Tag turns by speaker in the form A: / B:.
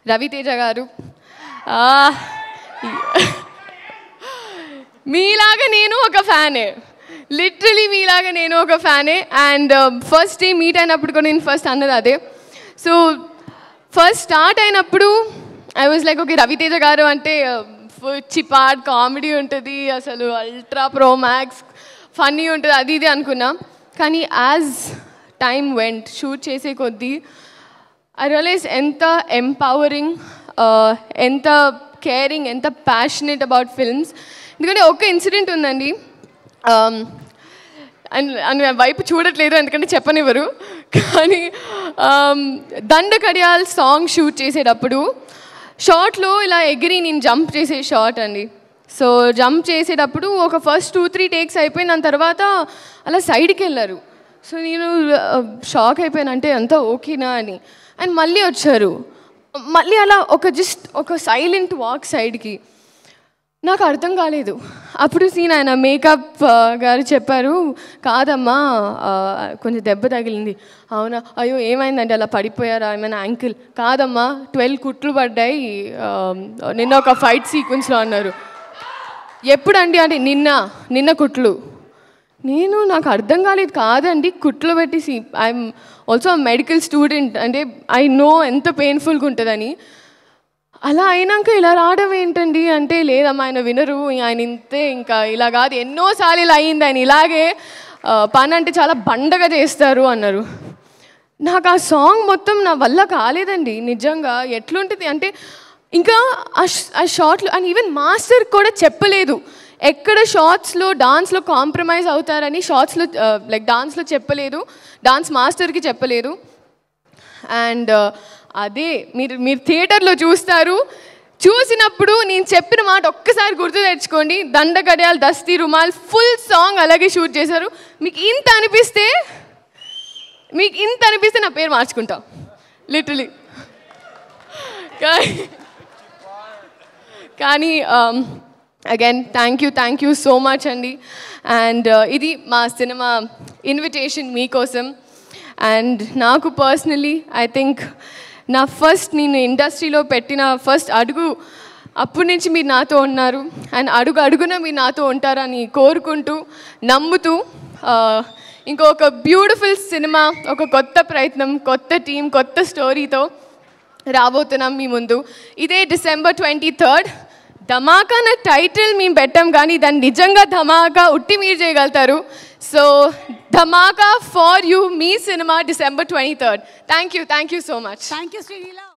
A: రవితేజ గారు ఆ, మీలాగా నేను ఒక ఫ్యానే లిటరలీ మీలాగా నేను ఒక ఫ్యానే అండ్ ఫస్ట్ డే మీట్ అయినప్పుడు కూడా నేను ఫస్ట్ అన్నది అదే సో ఫస్ట్ స్టార్ట్ అయినప్పుడు I was like okay Ravi Teja garu అంటే చిపాడ్ కామెడీ ఉంటుంది అసలు అల్ట్రా ప్రో మ్యాక్స్ ఫన్నీ ఉంటుంది అది ఇది అనుకున్నా కానీ యాజ్ టైం వెంట్ షూట్ చేసే కొద్దీ ఐ రియలైజ్ ఎంత ఎంపవరింగ్ ఎంత కేరింగ్ ఎంత ప్యాషనెట్ అబౌట్ ఫిల్మ్స్ ఎందుకంటే ఒక ఇన్సిడెంట్ ఉందండి అండ్ అండ్ వైపు చూడట్లేదు ఎందుకంటే చెప్పనివ్వరు కానీ um, దండ కడియాల్ సాంగ్ షూట్ చేసేటప్పుడు షార్ట్లో ఇలా ఎగిరి నేను జంప్ చేసే షార్ట్ అండి సో జంప్ చేసేటప్పుడు ఒక ఫస్ట్ టూ త్రీ టేక్స్ అయిపోయిన దాని తర్వాత అలా సైడ్కి వెళ్ళారు సో నేను షాక్ అయిపోయాను అంటే అంతా ఓకేనా అని అండ్ మళ్ళీ వచ్చారు మళ్ళీ అలా ఒక జస్ట్ ఒక సైలెంట్ వాక్ సైడ్కి నాకు అర్థం కాలేదు అప్పుడు సీన్ ఆయన మేకప్ ఆ, గారు చెప్పారు కాదమ్మా ఆ, కొంచెం దెబ్బ తగిలింది అవునా అయ్యో ఏమైందంటే అలా పడిపోయారా ఏమైనా యాంకిల్ కాదమ్మా ట్వెల్వ్ కుట్లు పడ్డాయి ఆ, నిన్న ఒక ఫైట్ సీక్వెన్స్లో అన్నారు ఎప్పుడండి అంటే నిన్న నిన్న కుట్లు నేను నాకు అర్థం కాలేదు కాదండి కుట్లు పెట్టేసి ఐఎమ్ ఆల్సో మెడికల్ స్టూడెంట్ అంటే ఐ నో ఎంత పెయిన్ఫుల్గా ఉంటుందని అలా అయినాక ఇలా రావడం ఏంటండి అంటే లేదమ్మా ఆయన వినరు ఆయన ఇంతే ఇంకా ఇలా కాదు ఎన్నోసార్లు ఇలా అయింది ఆయన ఇలాగే ఆ, పని అంటే చాలా బండగా చేస్తారు అన్నారు నాకు ఆ సాంగ్ మొత్తం నా వల్ల కాలేదండి నిజంగా ఎట్లుంటుంది అంటే ఇంకా ఆ ష్- ఆ షార్ట్లు అండ్ ఈవెన్ మాస్టర్ కూడా చెప్పలేదు ఎక్కడ షార్ట్స్లో డాన్స్లో కాంప్రమైజ్ అవుతారని షార్ట్స్లో లైక్ డాన్స్లో చెప్పలేదు డాన్స్ మాస్టర్కి చెప్పలేదు అండ్ అదే మీరు మీరు థియేటర్లో చూస్తారు చూసినప్పుడు నేను చెప్పిన మాట ఒక్కసారి గుర్తు తెచ్చుకోండి దండ గడియాలు దస్తీ రుమాల్ ఫుల్ సాంగ్ అలాగే షూట్ చేశారు మీకు ఇంత అనిపిస్తే మీకు ఇంత అనిపిస్తే నా పేరు మార్చుకుంటా లిటరలీ కానీ again thank you thank you so much అండి అండ్ ఇది మా సినిమా ఇన్విటేషన్ మీకోసం అండ్ నాకు పర్సనలీ ఐ థింక్ నా ఫస్ట్ నేను ఇండస్ట్రీలో పెట్టిన ఫస్ట్ అడుగు అప్పటి నుంచి మీరు నాతో ఉన్నారు అండ్ అడుగు అడుగున మీరు నాతో ఉంటారని కోరుకుంటూ నమ్ముతూ ఆ, ఇంకొక బ్యూటిఫుల్ సినిమా ఒక కొత్త ప్రయత్నం కొత్త టీం కొత్త స్టోరీతో రాబోతున్నాం మీ ముందు ఇదే డిసెంబర్ ట్వంటీ థర్డ్ ధమాకా అన్న టైటిల్ మేము పెట్టాం కానీ దాన్ని నిజంగా ధమాకా ఉట్టి మీరు చేయగలుగుతారు సో ధమాకా ఫార్ యూ మీ cinema December twenty third thank you thank you so much
B: thank you Sreeleela